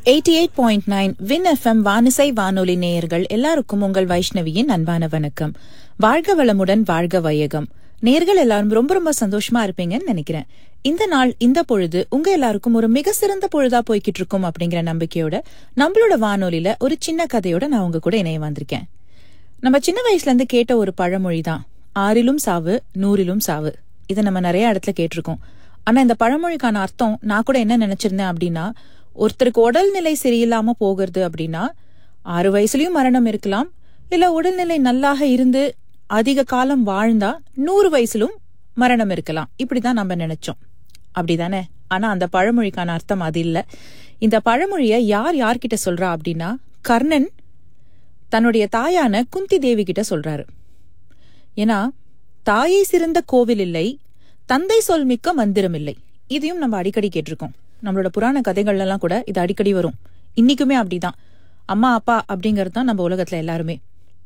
eighty eight point nine Win FM வானிசை வானொலி நேயர்கள் எல்லாருக்கும் உங்கள் வைஷ்ணவியின் அன்பான வணக்கம் வாழ்க வளமுடன் வாழ்க வையகம் நேர்கள் எல்லாரும் ரொம்ப ரொம்ப சந்தோஷமா இருப்பீங்கன்னு நினைக்கிறேன் இந்த நாள் இந்த பொழுது உங்க எல்லாருக்கும் ஒரு மிக சிறந்த பொழுதா போய்கிட்டு இருக்கும் அப்படிங்கிற நம்பிக்கையோட நம்மளோட வானொலியில ஒரு சின்ன கதையோட நான் உங்க கூட இணைய வந்திருக்கேன் நம்ம சின்ன வயசுல இருந்து கேட்ட ஒரு பழமொழி தான் ஆறிலும் சாவு நூறிலும் சாவு இதை நம்ம நிறைய இடத்துல கேட்டிருக்கோம் ஆனா இந்த பழமொழிக்கான அர்த்தம் நான் கூட என்ன நினைச்சிருந்தேன் அப்படின்னா ஒருத்தருக்கு உடல்நிலை சரியில்லாம போகிறது அப்படின்னா ஆறு வயசுலயும் மரணம் இருக்கலாம் இல்ல உடல்நிலை நல்லாக இருந்து அதிக காலம் வாழ்ந்தா நூறு வயசுலும் மரணம் இருக்கலாம் இப்படிதான் நம்ம நினைச்சோம் அப்படிதானே ஆனா அந்த பழமொழிக்கான அர்த்தம் அது இல்ல இந்த பழமொழிய யார் யார்கிட்ட சொல்றா அப்படின்னா கர்ணன் தன்னுடைய தாயான குந்தி தேவி கிட்ட சொல்றாரு ஏன்னா தாயை சிறந்த கோவில் இல்லை தந்தை சொல் மிக்க மந்திரம் இல்லை இதையும் நம்ம அடிக்கடி கேட்டிருக்கோம் நம்மளோட புராண கதைகள்ல எல்லாம் கூட இது அடிக்கடி வரும் இன்னைக்குமே அப்படிதான் அம்மா அப்பா அப்படிங்கிறது தான் நம்ம உலகத்துல எல்லாருமே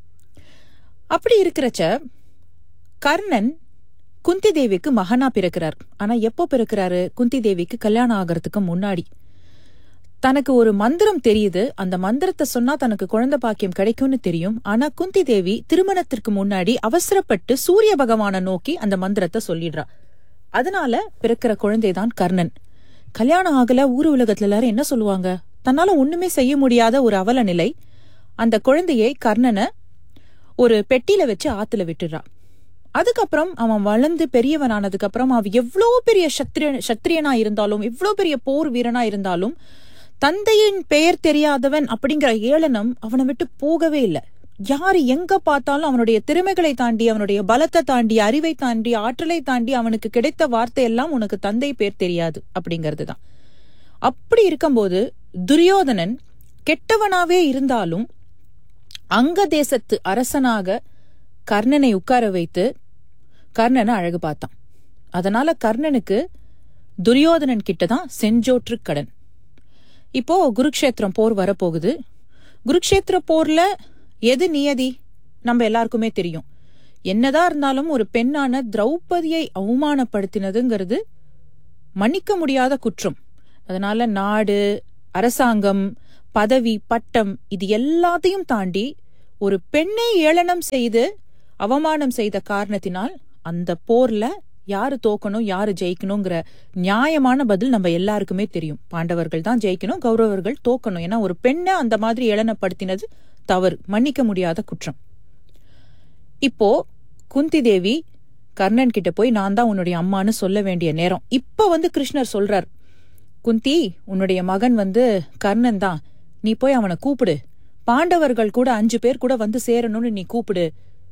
அப்படி இருக்கிறச்ச கர்ணன் குந்தி தேவிக்கு மகனா பிறக்கிறார் ஆனா எப்போ பிறக்கிறாரு குந்தி தேவிக்கு கல்யாணம் ஆகிறதுக்கு முன்னாடி தனக்கு ஒரு மந்திரம் தெரியுது அந்த மந்திரத்தை சொன்னா தனக்கு குழந்தை பாக்கியம் கிடைக்கும்னு தெரியும் ஆனா குந்தி தேவி திருமணத்திற்கு முன்னாடி அவசரப்பட்டு சூரிய பகவானை நோக்கி அந்த மந்திரத்தை சொல்லிடுறா அதனால பிறக்கிற குழந்தைதான் கர்ணன் கல்யாணம் ஆகல ஊர் உலகத்துல எல்லாரும் என்ன சொல்லுவாங்க தன்னால ஒண்ணுமே செய்ய முடியாத ஒரு அவல நிலை அந்த குழந்தையை கர்ணனை ஒரு பெட்டியில வச்சு ஆத்துல விட்டுறா அதுக்கப்புறம் அவன் வளர்ந்து பெரியவன் ஆனதுக்கு அப்புறம் அவன் எவ்வளோ பெரிய சத்திரிய சத்திரியனா இருந்தாலும் எவ்வளோ பெரிய போர் வீரனா இருந்தாலும் தந்தையின் பெயர் தெரியாதவன் அப்படிங்கிற ஏளனம் அவனை விட்டு போகவே இல்லை யாரு எங்க பார்த்தாலும் அவனுடைய திறமைகளை தாண்டி அவனுடைய பலத்தை தாண்டி அறிவை தாண்டி ஆற்றலை தாண்டி அவனுக்கு கிடைத்த வார்த்தை எல்லாம் உனக்கு தந்தை பேர் தெரியாது அப்படிங்கிறது தான் அப்படி இருக்கும்போது துரியோதனன் கெட்டவனாவே இருந்தாலும் அங்க தேசத்து அரசனாக கர்ணனை உட்கார வைத்து கர்ணனை அழகு பார்த்தான் அதனால கர்ணனுக்கு துரியோதனன் கிட்டதான் செஞ்சோற்று கடன் இப்போ குருக்ஷேத்திரம் போர் வரப்போகுது குருக்ஷேத்திர போர்ல எது நியதி நம்ம எல்லாருக்குமே தெரியும் என்னதான் இருந்தாலும் ஒரு பெண்ணான திரௌபதியை அவமானப்படுத்தினதுங்கிறது மன்னிக்க முடியாத குற்றம் அதனால நாடு அரசாங்கம் பதவி பட்டம் இது எல்லாத்தையும் தாண்டி ஒரு பெண்ணை ஏளனம் செய்து அவமானம் செய்த காரணத்தினால் அந்த போர்ல யாரு தோக்கணும் யாரு ஜெயிக்கணுங்கிற நியாயமான பதில் நம்ம எல்லாருக்குமே தெரியும் பாண்டவர்கள் தான் ஜெயிக்கணும் கௌரவர்கள் தோக்கணும் ஏன்னா ஒரு பெண்ணை அந்த மாதிரி ஏளனப்படுத்தினது தவறு மன்னிக்க முடியாத குற்றம் இப்போ குந்தி தேவி கர்ணன் கிட்ட போய் நான் தான் உன்னுடைய அம்மான்னு சொல்ல வேண்டிய நேரம் இப்ப வந்து கிருஷ்ணர் சொல்றார் குந்தி உன்னுடைய மகன் வந்து கர்ணன் தான் நீ போய் அவனை கூப்பிடு பாண்டவர்கள் கூட அஞ்சு பேர் கூட வந்து சேரணும்னு நீ கூப்பிடு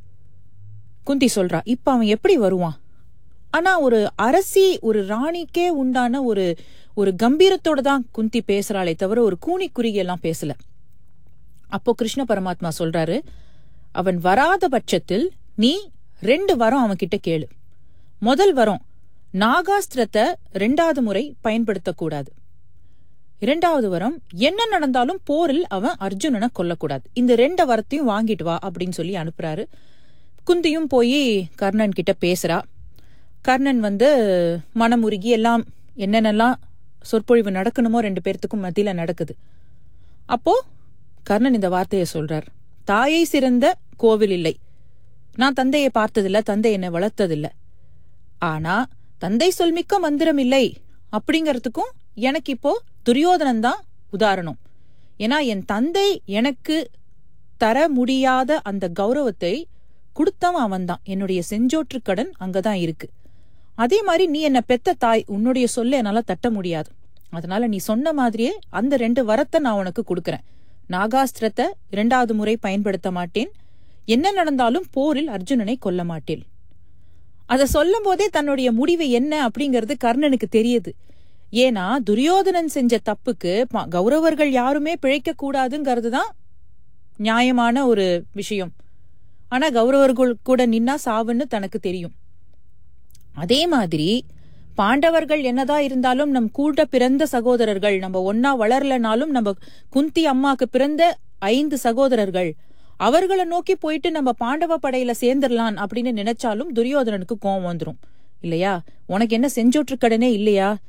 குந்தி சொல்றா இப்ப அவன் எப்படி வருவான் ஆனா ஒரு அரசி ஒரு ராணிக்கே உண்டான ஒரு ஒரு கம்பீரத்தோட தான் குந்தி பேசுறாளே தவிர ஒரு கூனி குறுகி எல்லாம் பேசல அப்போ கிருஷ்ண பரமாத்மா சொல்றாரு அவன் வராத பட்சத்தில் நீ ரெண்டு வரம் அவன் கிட்ட கேளு முதல் வரம் நாகாஸ்திரத்தை ரெண்டாவது முறை பயன்படுத்தக்கூடாது இரண்டாவது வரம் என்ன நடந்தாலும் போரில் அவன் அர்ஜுனனை கொல்லக்கூடாது இந்த ரெண்டு வரத்தையும் வாங்கிட்டு வா அப்படின்னு சொல்லி அனுப்புறாரு குந்தியும் போய் கர்ணன் கிட்ட பேசுறா கர்ணன் வந்து மனமுருகி எல்லாம் என்னென்னலாம் சொற்பொழிவு நடக்கணுமோ ரெண்டு பேர்த்துக்கும் மத்தியில நடக்குது அப்போ கர்ணன் இந்த வார்த்தையை சொல்றார் தாயை சிறந்த கோவில் இல்லை நான் தந்தையை பார்த்ததில்ல தந்தை என்னை வளர்த்ததில்ல ஆனா தந்தை சொல்மிக்க மந்திரம் இல்லை அப்படிங்கறதுக்கும் எனக்கு இப்போ துரியோதனன் தான் உதாரணம் ஏன்னா என் தந்தை எனக்கு தர முடியாத அந்த கௌரவத்தை கொடுத்தவன் அவன் தான் என்னுடைய செஞ்சோற்று கடன் அங்கதான் இருக்கு அதே மாதிரி நீ என்ன பெத்த தாய் உன்னுடைய சொல்ல என்னால தட்ட முடியாது அதனால நீ சொன்ன மாதிரியே அந்த ரெண்டு வரத்தை நான் உனக்கு கொடுக்கறேன் நாகாஸ்திரத்தை இரண்டாவது முறை பயன்படுத்த மாட்டேன் என்ன நடந்தாலும் போரில் அர்ஜுனனை கொல்ல மாட்டேன் அத சொல்லும் போதே தன்னுடைய முடிவு என்ன அப்படிங்கறது கர்ணனுக்கு தெரியுது ஏன்னா துரியோதனன் செஞ்ச தப்புக்கு கௌரவர்கள் யாருமே பிழைக்க கூடாதுங்கிறது தான் நியாயமான ஒரு விஷயம் ஆனா கௌரவர்கள் கூட நின்னா சாவுன்னு தனக்கு தெரியும் அதே மாதிரி பாண்டவர்கள் என்னதான் இருந்தாலும் நம் கூட பிறந்த சகோதரர்கள் நம்ம ஒன்னா வளரலனாலும் நம்ம குந்தி அம்மாக்கு பிறந்த ஐந்து சகோதரர்கள் அவர்களை நோக்கி போயிட்டு நம்ம பாண்டவ படையில சேர்ந்துடலாம் அப்படின்னு நினைச்சாலும் துரியோதனனுக்கு கோவம் வந்துரும் இல்லையா உனக்கு என்ன செஞ்சோற்று கடனே இல்லையா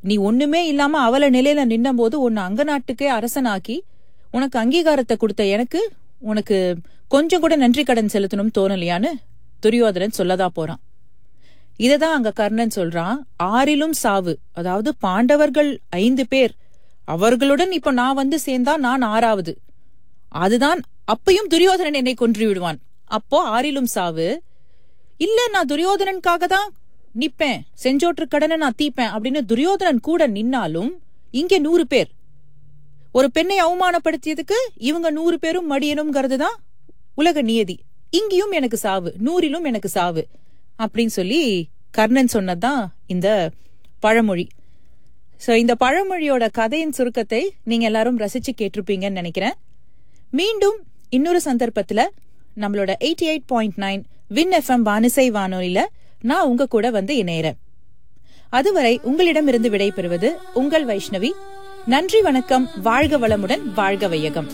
நீ ஒண்ணுமே இல்லாம அவல நிலையில நின்னபோது உன்னை அங்க நாட்டுக்கே அரசனாக்கி உனக்கு அங்கீகாரத்தை கொடுத்த எனக்கு உனக்கு கொஞ்சம் கூட நன்றி கடன் செலுத்தணும்னு தோணலையான்னு துரியோதனன் சொல்லதா போறான் இததான் அங்க கர்ணன் சொல்றான் ஆறிலும் சாவு அதாவது பாண்டவர்கள் ஐந்து பேர் அவர்களுடன் இப்ப நான் வந்து சேர்ந்தா நான் ஆறாவது அதுதான் அப்பயும் துரியோதனன் என்னை கொன்று விடுவான் அப்போ ஆறிலும் சாவு இல்ல நான் துரியோதனனுக்காக தான் நிப்பேன் செஞ்சோற்று கடனை நான் தீப்பேன் அப்படின்னு துரியோதனன் கூட நின்னாலும் இங்க நூறு பேர் ஒரு பெண்ணை அவமானப்படுத்தியதுக்கு இவங்க நூறு பேரும் மடியணுங்கிறது தான் உலக நியதி இங்கேயும் எனக்கு சாவு நூறிலும் எனக்கு சாவு அப்படின்னு சொல்லி கர்ணன் சொன்னதுதான் இந்த பழமொழி சோ இந்த பழமொழியோட கதையின் சுருக்கத்தை நீங்க எல்லாரும் ரசிச்சு கேட்டிருப்பீங்கன்னு நினைக்கிறேன் மீண்டும் இன்னொரு சந்தர்ப்பத்துல நம்மளோட eighty eight point nine Win FM வானிசை வானொலியில நான் உங்க கூட வந்து இணையறேன் அதுவரை உங்களிடமிருந்து விடைபெறுவது உங்கள் வைஷ்ணவி நன்றி வணக்கம் வாழ்க வளமுடன் வாழ்க வையகம்